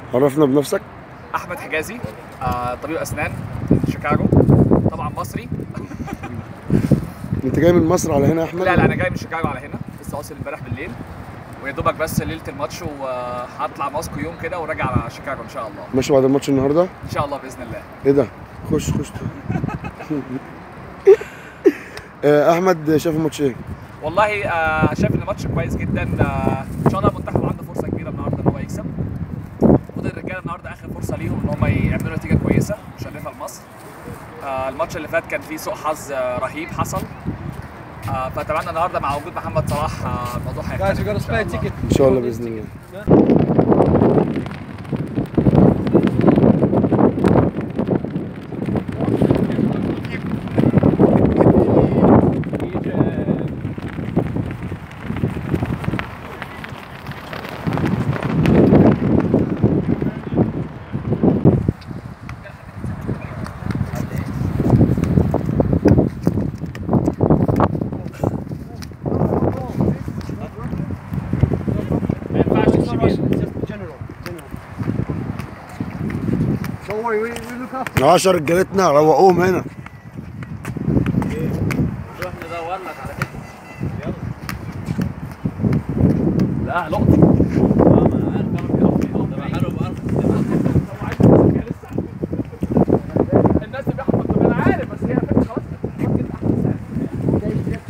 عرفنا بنفسك احمد حجازي آه، طبيب اسنان من شيكاغو طبعا مصري انت جاي من مصر على هنا يا احمد لا لا انا جاي من شيكاغو على هنا لسه واصل امبارح بالليل ويا دوبك بس ليله الماتش وهطلع ماسكو يوم كده وراجع على شيكاغو ان شاء الله ماشي بعد الماتش النهارده ان شاء الله باذن الله ايه ده خش خش آه، احمد شاف الماتش ايه والله آه، شايف ان الماتش كويس جدا آه، ان شاء الله المنتخب عنده فرصه كبيره النهارده ان هو يكسب المفروض الرجاله النهارده اخر فرصه ليهم ان هم يعملوا نتيجه كويسه مشرفه لمصر آه، الماتش اللي فات كان فيه سوء حظ آه، رهيب حصل آه، فاتمنى النهارده مع وجود محمد صلاح آه، الموضوع Guys, we هيختلف got a إن شاء spare الله. ticket. ان شاء الله باذن الله ما ينفعش الشباب Don't worry, we, we look after 10 رجالتنا روقوهم هنا نروح ندور لك على كده لا لقطه الناس اللي بيحفظوا انا عارف بس هي فكره خلاص خلاص كده احسن سعر.